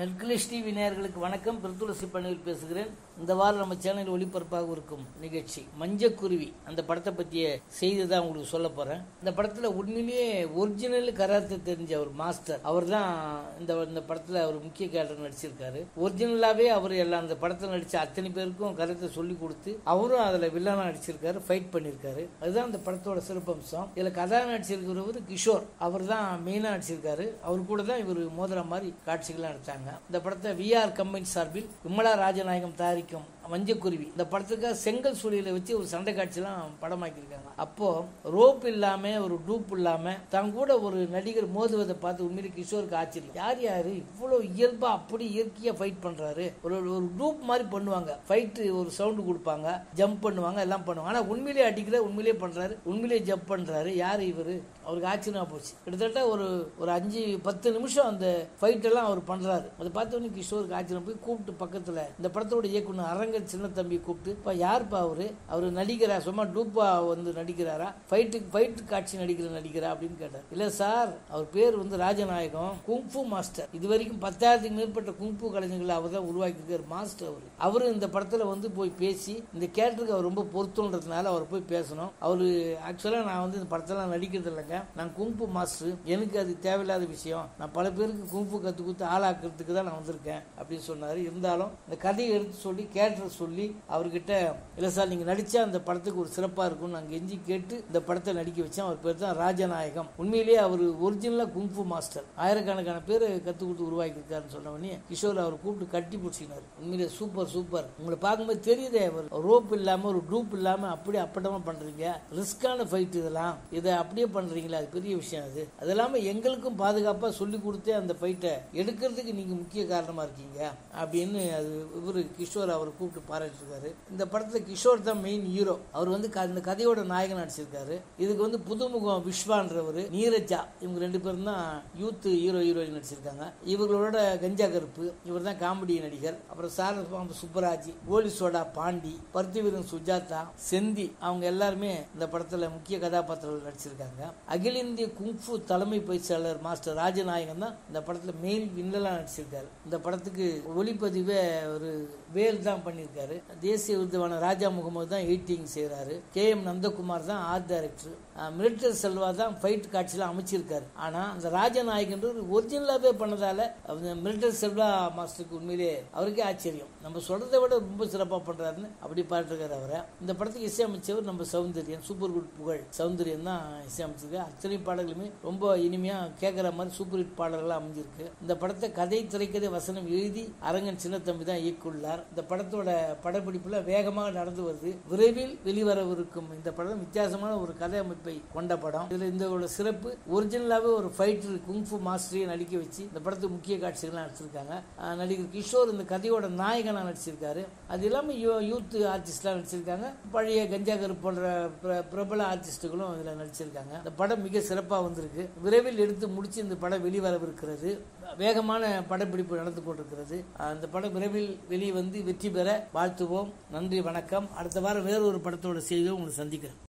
நெட்கிலிஷ் TV நேயர்களுக்கு வணக்கம் பிரித்துளசி பண்ணியில் பேசுகிறேன் இந்த வாரம் நம்ம சேனலில் ஒளிபரப்பாக இருக்கும் நிகழ்ச்சி மஞ்சக்குருவி அந்த படத்தை பற்றிய செய்தி தான் உங்களுக்கு சொல்ல போகிறேன் இந்த படத்தில் உண்மையிலேயே ஒரிஜினல் கராத்தே தெரிஞ்ச ஒரு மாஸ்டர் அவர் தான் இந்த இந்த படத்தில் அவர் முக்கிய கேரக்டர் நடிச்சிருக்காரு ஒரிஜினலாகவே அவர் எல்லாம் அந்த படத்தில் நடித்த அத்தனை பேருக்கும் கராத்தே சொல்லி கொடுத்து அவரும் அதில் வில்லனாக நடிச்சிருக்காரு ஃபைட் பண்ணியிருக்காரு அதுதான் அந்த படத்தோட சிறப்பம்சம் இதில் கதா நடிச்சிருக்கிறவர் கிஷோர் அவர் தான் மெயினாக நடிச்சிருக்காரு அவர் கூட தான் இவர் மோதிர மாதிரி காட்சிகள்லாம் எடுத்தாங்க இந்த படத்தை விஆர் கம்பெனி சார்பில் விமலா ராஜநாயகம் தயாரிக்கும் மஞ்சக்குருவி இந்த படத்துக்காக செங்கல் சூழியில வச்சு ஒரு சண்டை காட்சிலாம் படமாக்கியிருக்காங்க அப்போ ரோப் இல்லாம ஒரு டூப் இல்லாம தான் கூட ஒரு நடிகர் மோதுவதை பார்த்து உண்மையிலே கிஷோருக்கு ஆச்சரியம் யார் யாரு இவ்வளவு இயல்பா அப்படி இயற்கையா ஃபைட் பண்றாரு ஒரு ஒரு டூப் மாதிரி பண்ணுவாங்க ஃபைட் ஒரு சவுண்டு கொடுப்பாங்க ஜம்ப் பண்ணுவாங்க எல்லாம் பண்ணுவாங்க ஆனா உண்மையிலேயே அடிக்கிற உண்மையிலேயே பண்றாரு உண்மையிலேயே ஜம்ப் பண்றாரு யாரு இவரு அவருக்கு ஆச்சரியமா போச்சு கிட்டத்தட்ட ஒரு ஒரு அஞ்சு பத்து நிமிஷம் அந்த ஃபைட் எல்லாம் அவர் பண்றாரு அதை பார்த்தோன்னே கிஷோருக்கு ஆச்சரியம் போய் கூப்பிட்டு பக்கத்துல இந்த படத்தோட இயக்குனர் அரங்க சின்ன தம்பி கூப்பிட்டு இப்ப யாருப்பா அவரு அவரு நடிகரா சும்மா டூப்பா வந்து நடிக்கிறாரா ஃபைட்டுக்கு ஃபைட் காட்சி நடிக்கிற நடிகரா அப்படின்னு கேட்டார் இல்ல சார் அவர் பேர் வந்து ராஜநாயகம் குங்ஃபு மாஸ்டர் இது வரைக்கும் பத்தாயிரத்துக்கு மேற்பட்ட குங்ஃபு கலைஞர்களை அவர் தான் உருவாக்கியிருக்காரு மாஸ்டர் அவர் அவரு இந்த படத்துல வந்து போய் பேசி இந்த கேரக்டருக்கு அவர் ரொம்ப பொருத்தம்ன்றதுனால அவர் போய் பேசணும் அவரு ஆக்சுவலா நான் வந்து இந்த படத்தெல்லாம் நடிக்கிறது இல்லைங்க நான் குங்ஃபு மாஸ்டர் எனக்கு அது தேவையில்லாத விஷயம் நான் பல பேருக்கு குங்ஃபு கத்து கொடுத்து ஆளாக்குறதுக்கு தான் நான் வந்திருக்கேன் அப்படின்னு சொன்னாரு இருந்தாலும் இந்த கதையை எடுத்து சொல்லி கேரக்டர் சொல்லி அவர்கிட்ட இல்ல சார் நீங்க நடிச்சா அந்த படத்துக்கு ஒரு சிறப்பா இருக்கும்னு நான் கெஞ்சி கேட்டு இந்த படத்தை நடிக்க வச்சேன் அவர் பேர் தான் ராஜநாயகம் உண்மையிலேயே அவர் ஒரிஜினலா குங்ஃபு மாஸ்டர் ஆயிரக்கணக்கான பேர் கத்து கொடுத்து உருவாக்கி இருக்காருன்னு சொன்ன உடனே கிஷோர் அவர் கூப்பிட்டு கட்டி பிடிச்சினார் உண்மையிலே சூப்பர் சூப்பர் உங்களை பார்க்கும்போது தெரியுதே அவர் ரோப் இல்லாம ஒரு டூப் இல்லாம அப்படியே அப்பட்டமா பண்றீங்க ரிஸ்கான ஃபைட் இதெல்லாம் இதை அப்படியே பண்றீங்களா அது பெரிய விஷயம் அது அது இல்லாம எங்களுக்கும் பாதுகாப்பா சொல்லி கொடுத்தே அந்த ஃபைட்டை எடுக்கிறதுக்கு நீங்க முக்கிய காரணமா இருக்கீங்க அப்படின்னு அது இவரு கிஷோர் அவர் கூப்பிட்டு பாராட்டிருக்காரு இந்த படத்துல கிஷோர் தான் மெயின் ஹீரோ அவர் வந்து க- இந்த கதையோட நாயகன் நடிச்சிருக்காரு இதுக்கு வந்து புதுமுகம் விஸ்வான்றவர் நீரஜா இவங்க ரெண்டு பேரும் தான் யூத் ஹீரோ ஹீரோயின் நடிச்சிருக்காங்க இவங்களோட கஞ்சா கருப்பு இவர் தான் காமெடி நடிகர் அப்புறம் சாரஸ்வாமி சுப்பராஜ் கோலி சோடா பாண்டி பருத்திவீரன் சுஜாதா செந்தி அவங்க எல்லாருமே இந்த படத்துல முக்கிய கதாபாத்திரங்கள் நடிச்சிருக்காங்க அகில இந்திய குங்ஃபு தலைமை பயிற்சியாளர் மாஸ்டர் ராஜநாயகன் தான் இந்த படத்துல மெயின் வில்லலா நடிச்சிருக்காரு இந்த படத்துக்கு ஒளிப்பதிவே ஒரு வேல் தான் பண்ணியிருக்காரு தேசிய விருதுவான ராஜா முகமது தான் எடிட்டிங் செய்யறாரு கே எம் நந்தகுமார் தான் ஆர்ட் டைரக்டர் மிலிட்டரி செல்வா தான் ஃபைட் காட்சியெல்லாம் அமைச்சிருக்காரு ஆனா அந்த ராஜநாயகன்றது ஒரிஜினலாவே பண்ணதால அந்த மிலிட்டரி செல்வா மாஸ்டருக்கு உண்மையிலே அவருக்கே ஆச்சரியம் நம்ம சொல்றதை விட ரொம்ப சிறப்பா பண்றாருன்னு அப்படி பாட்டுருக்காரு அவரை இந்த படத்துக்கு இசையமைச்சவர் நம்ம சௌந்தர்யன் சூப்பர் குட் புகழ் சௌந்தர்யன் தான் இசையமைச்சிருக்காரு அத்தனை பாடல்களுமே ரொம்ப இனிமையா கேட்குற மாதிரி சூப்பர் ஹிட் பாடல்களாக அமைஞ்சிருக்கு இந்த படத்தை கதை திரைக்கதை வசனம் எழுதி அரங்கன் சின்னத்தம்பி தான் இயக்குள்ளார் இந்த படத்தோட படப்பிடிப்புல வேகமாக நடந்து வருது விரைவில் வெளிவரவிருக்கும் இந்த படம் வித்தியாசமான ஒரு கதை அமைப்பை கொண்ட படம் இதுல இந்த ஒரு சிறப்பு ஒரிஜினலாவே ஒரு ஃபைட்டர் குங்ஃபு மாஸ்டரையே நடிக்க வச்சு இந்த படத்துக்கு முக்கிய காட்சிகள்லாம் நடிச்சிருக்காங்க அஹ் நடிகர் கிஷோர் இந்த கதையோட நாயகனா நடிச்சிருக்காரு அது இல்லாம யூ- யூத் ஆர்டிஸ்ட்லாம் நடிச்சிருக்காங்க பழைய கஞ்சா கரு போன்ற பிர- பிரபல ஆர்டிஸ்டுகளும் இதுல நடிச்சிருக்காங்க இந்த படம் மிக சிறப்பா வந்திருக்கு விரைவில் எடுத்து முடிச்சு இந்த படம் வெளிவரவிருக்கிறது வேகமான படப்பிடிப்பு நடந்து கொண்டிருக்கிறது அந்த படம் விரைவில் வெளியே வந்து வெற்றி பெற வாழ்த்துவோம் நன்றி வணக்கம் அடுத்த வாரம் வேறு ஒரு படத்தோட செய்தியை உங்களை சந்திக்கிறேன்